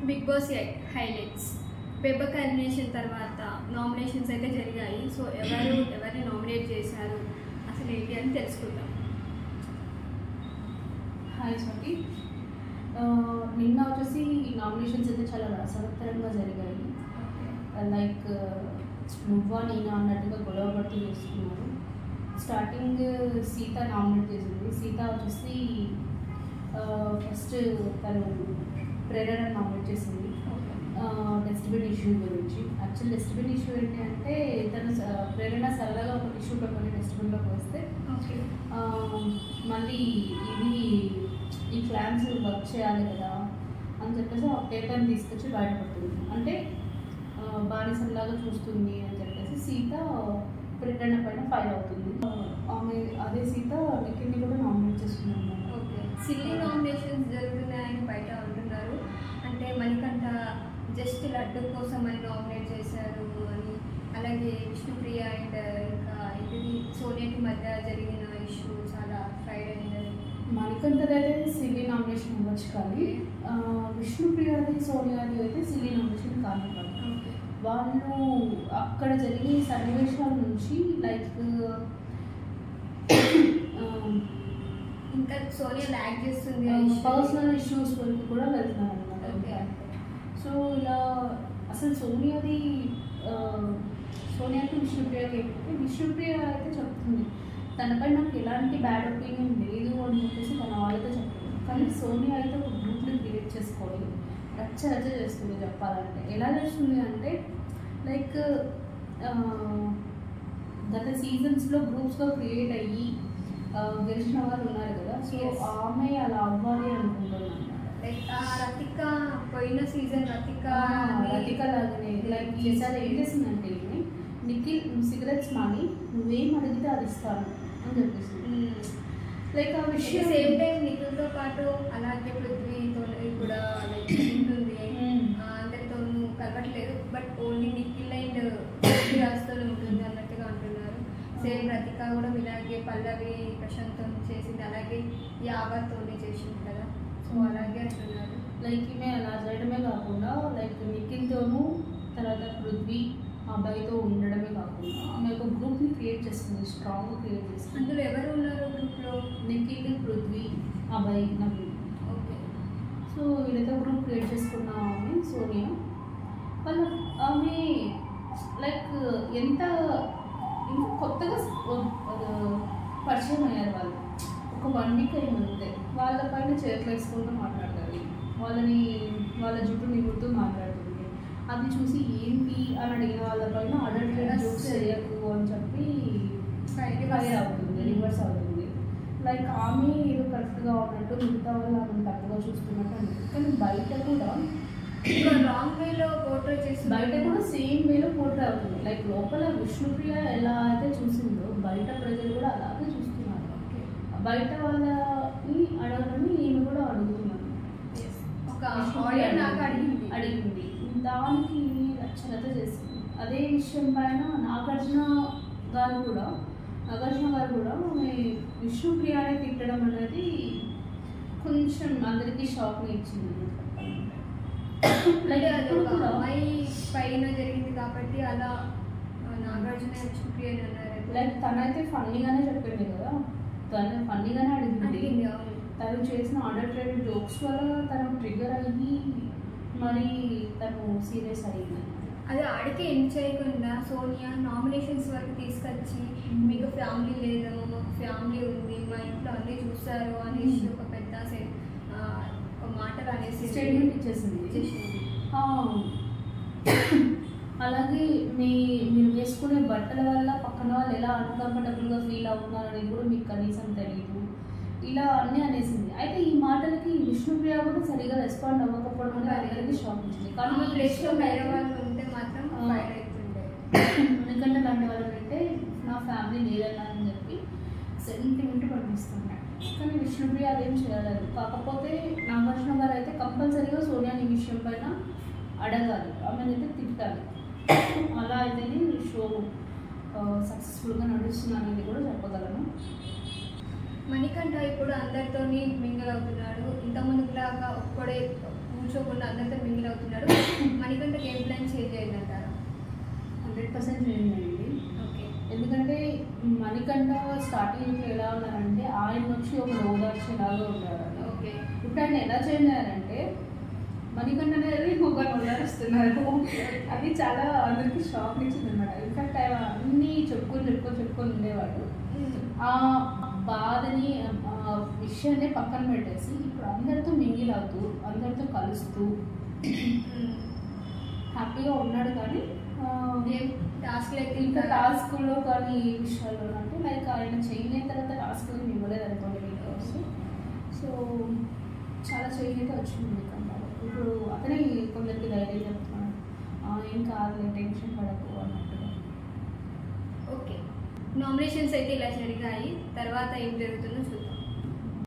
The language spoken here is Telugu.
బిగ్ బాస్ హైలైట్స్ పెబ్బ కన్వెన్షన్ తర్వాత నామినేషన్స్ అయితే జరిగాయి సో ఎవరు ఎవరిని నామినేట్ చేశారు అసలు ఏంటి అని తెలుసుకుందాం హాయ్ స్వాతి ఆ, నిన్న వచ్చేసి నామినేషన్స్ అయితే చాలా రసవత్తరంగా జరిగాయి లైక్ నువ్వా నేనా అన్నట్టుగా గొడవ పడుతూ చేస్తున్నారు స్టార్టింగ్ సీత నామినేట్ చేసింది సీత వచ్చేసి ఫస్ట్ తను ప్రేరణ నామినేట్ చేసింది డస్ట్బిన్ ఇష్యూ గురించి యాక్చువల్ డస్ట్బిన్ ఇష్యూ ఏంటి అంటే తను స- ప్రేరణ సరదాగా ఒక టిష్యూ పేపర్ని డస్ట్బిన్లోకి వస్తే ఓకే ఆ, మళ్ళీ ఇది ఈ క్లాన్స్ వర్క్ చేయాలి కదా అని చెప్పేసి ఆ పేపర్ని తీసుకొచ్చి బయటపడుతుంది అంటే ఆ, బానిసంలాగా చూస్తుంది అని చెప్పేసి సీత ప్రేరణ పైన ఫైల్ అవుతుంది ఆ, ఆమె అదే సీత నిఖిల్ని కూడా నామినేట్ చేస్తుంది అన్నమాట ఓకే సిల్లీ నామినేషన్స్ జరుగుతున్నాయని బయట అంటున్నారు అంటే మణికంఠ జస్ట్ లడ్డు కోసం అని నామినేట్ చేశారు అని అలాగే విష్ణుప్రియ అండ్ ఇంకా ఇది సోనియాకి మధ్య జరిగిన ఇష్యూ చాలా ఫ్రైడ్ అయిందని మణికంఠది అయితే సిల్లీ నామినేషన్ ఇవ్వచ్చు కానీ ఆ, విష్ణుప్రియది సోనియాది అయితే సిల్లీ నామినేషన్ కాదు కాదు ఓకే వాళ్ళు అక్కడ జరిగే సన్నివేశాల నుంచి లైక్ ఇంకా సోనియా ల్యాక్ చేస్తుంది ఆ issue. పర్సనల్ ఇష్యూస్ వరకు కూడా వెళ్తున్నారు ఓకే. అనమాట సో ఇలా అసలు సోనియాది ఆ, సోనియాకి విష్ణుప్రియకి ఏంటంటే విష్ణుప్రియ అయితే చెప్తుంది తనపై నాకు ఎలాంటి బ్యాడ్ ఒపీనియన్ లేదు అని చెప్పేసి తన వాళ్ళతో చెప్తుంది కానీ సోనియా అయితే ఒక గ్రూప్ని క్రియేట్ చేసుకోవాలి రచ్చ రచ్చ చేస్తుంది చెప్పాలంటే ఎలా చేస్తుంది అంటే లైక్ గత సీజన్స్లో గ్రూప్స్గా క్రియేట్ అయ్యి ఆ, గెలిచిన వాళ్ళు ఉన్నారు కదా సో Yes. ఆమె అలా అవ్వాలి అనుకుంటున్నాను లైక్ ఆ రతిక పోయిన సీజన్ రతిక రతిక లాగానే లైక్ ఈసారి ఏం చేసిందంటే ఈమె, నిఖిల్ నువ్వు సిగరెట్స్ మాని నువ్వేం అడిగితే అది ఇస్తాను అని చెప్పేసి లైక్ ఆ విషయం సేమ్ టైం నిఖిల్తో పాటు అలాగే పృథ్వీతో కూడా like ఉంటుంది Hmm. ఆ, అందరితోనూ కలవట్లేదు బట్ ఓన్లీ నిఖిల్ అండ్ రాజ్తో ఉంటుంది అన్నట్టుగా అంటున్నారు సేమ్ రతిక కూడా ఇలాగే పల్లవి ప్రశాంత్తో చేసింది అలాగే యావత్తోనే చేసింది కదా సో అలాగే అంటున్నారు లైక్ ఈమె అలా చేయడమే కాకుండా లైక్ నిఖిల్తోనూ తర్వాత పృథ్వీ ఆ అబ్బాయితో ఉండడమే కాకుండా ఆమె ఒక గ్రూప్ని క్రియేట్ చేస్తుంది స్ట్రాంగ్ క్రియేట్ చేస్తుంది అందులో ఎవరు ఉన్నారు గ్రూప్లో నిఖిల్ పృథ్వీ అబ్బాయి నవీన్ ఓకే సో వీళ్ళతో గ్రూప్ క్రియేట్ చేసుకున్న ఆమె సోనియా వాళ్ళు ఆమె లైక్ ఎంత ఇంకా కొత్తగా స- ఆ, పరిచయం అయ్యారు వాళ్ళు ఒక వన్ వీక్ అయింది అంతే వాళ్ళ పైన చేతులు వేసుకుంటూ మాట్లాడాలి వాళ్ళని వాళ్ళ జుట్టు నిగుడుతూ మాట్లాడుతుంది అది చూసి ఏంటి అని అడిగిన వాళ్ళ పైన అడల్టెడ్ జోక్స్ చేయకు అని చెప్పి ఫైర్ అవుతుంది రివర్స్ అవుతుంది లైక్ ఆమె ఏదో కరెక్ట్గా ఉన్నట్టు మిగతా వాళ్ళు ఆమెను తప్పుగా చూస్తున్నట్టు అనిపిస్తుంది కానీ బయట కూడా ఇంకా రాంగ్ వేలో పోర్ట్రే చేసి బయట కూడా సేమ్ వేలో పోటీ అవుతుంది లైక్ లోపల విష్ణుప్రియ ఎలా అయితే చూసిందో బయట ప్రజలు కూడా అలాగే చూస్తున్నారు బయట వాళ్ళని అడగని ఈమె కూడా అడుగుతున్నారు ఒక ఆడియన్ నాకు అడిగింది అడిగింది దానికి రచ్చరత చేసింది అదే విషయం పైన నాగార్జున గారు కూడా నాగార్జున గారు కూడా ఆమె విష్ణుప్రియాని తిట్టడం అనేది కొంచెం అందరికీ షాక్ని ఇచ్చింది అంటే అది ఒక కూడా- అమ్మాయి పైన జరిగింది కాబట్టి అలా ఆ, నాగార్జున విష్ణుప్రియ అని అన్నారు లైక్ తనైతే ఫన్నీగానే చెప్పింది కదా తను ఫన్నీగానే అడిగింది అడిగింది అవును తను చేసిన ఆర్డర్ జోక్స్ వల్ల తను ట్రిగర్ అయ్యి మరి తను సీరియస్ అయ్యింది అది ఆడికి ఎండ్ చేయకుండా సోనియా నామినేషన్స్ వరకు తీసుకొచ్చి మీకు ఫ్యామిలీ లేదు మాకు ఫ్యామిలీ ఉంది మా ఇంట్లో అన్నీ చూస్తారు అనేసి ఒక పెద్ద సే- ఆ, ఒక మాటలు అనేసి స్టేట్మెంట్ ఇచ్చేసింది ఇచ్చేసింది. ఆ, అలాగే మీ మీరు వేసుకునే బట్టల వల్ల పక్కన వాళ్ళు ఎలా అన్కంఫర్టబుల్గా ఫీల్ అవుతున్నారు అనేది కూడా మీకు కనీసం తెలియదు ఇలా అన్నీ అనేసింది అయితే ఈ మాటలకి విష్ణుప్రియ కూడా సరిగా రెస్పాండ్ అవ్వకపోవడం అనేది అందరికీ షాక్ ఇచ్చింది కానీ ఆమె ఈ ప్లేస్లో విషయం వేరే అయితే- వాళ్ళు ఉంటే మాత్రం ఆ. ఫైర్ అవుతుండే ఎందుకంటే లాంటి వాళ్ళు అంటే నా ఫ్యామిలీ లేదన్నా అని చెప్పి సెంటిమెంట్ పంపిస్తున్నాడు కానీ విష్ణుప్రియ అదేం చేయలేదు కాకపోతే నాగార్జున గారు అయితే కంపల్సరీగా సోనియాని ఈ విషయం పైన అడగాలి ఆమెను అయితే తిట్టాలి అలా అయితేనే షో సక్సెస్ఫుల్గా నడుస్తుంది అనేది కూడా చెప్పగలను మణికంఠ ఇప్పుడు అందరితోని మింగల్ అవుతున్నాడు ఇంతకుముందులాగా ఒక్కడే పూజ కూర్చోకుండా అందరితో మింగిల్ అవుతున్నాడు మణికంఠ గేమ్ ప్లాన్ చేంజ్ అయిందంటారా హండ్రెడ్ పర్సెంట్ చేయండి ఓకే ఎందుకంటే మణికంఠ స్టార్టింగ్ ఎలా ఉన్నారంటే ఆయన వచ్చి ఒక ఓదార్చేలాగా ఉన్నారు ఓకే ఇప్పుడు ఆయన ఎలా చేంజ్ అయ్యారంటే మణికంఠ అనేది ఒకరు ఓదారుస్తున్నారు అది చాలా అందరికి షాక్ ఇచ్చింది అనమాట ఇన్ఫాక్ట్ ఆయన అన్ని చెప్పుకొని చెప్పుకొని చెప్పుకొని ఉండేవాడు ఆ బాధని ఆ విషయాన్ని పక్కన పెట్టేసి ఇప్పుడు అందరితో మింగిల్ అవుతూ అందరితో కలుస్తూ హ్యాపీగా ఉన్నాడు కానీ ఆ, ఏం టాస్క్లు అయితే ఇంకా టాస్క్లో కానీ ఈ విషయాల్లో అంటే లైక్ ఆయన చేయని తర్వాత టాస్క్ ఏమి ఇవ్వలేదు అనుకోండి మీకు సో చాలా చేయనైతే వచ్చింది మీకు అన్నారు ఇప్పుడు అతనే కొందరికి ధైర్యం చెప్తున్నాడు "ఆ, ఏం కాదులే టెన్షన్ పడకు అన్నట్టుగా ఓకే నామినేషన్స్ అయితే ఇలా జరిగాయి తర్వాత ఏం జరుగుతుందో చూద్దాం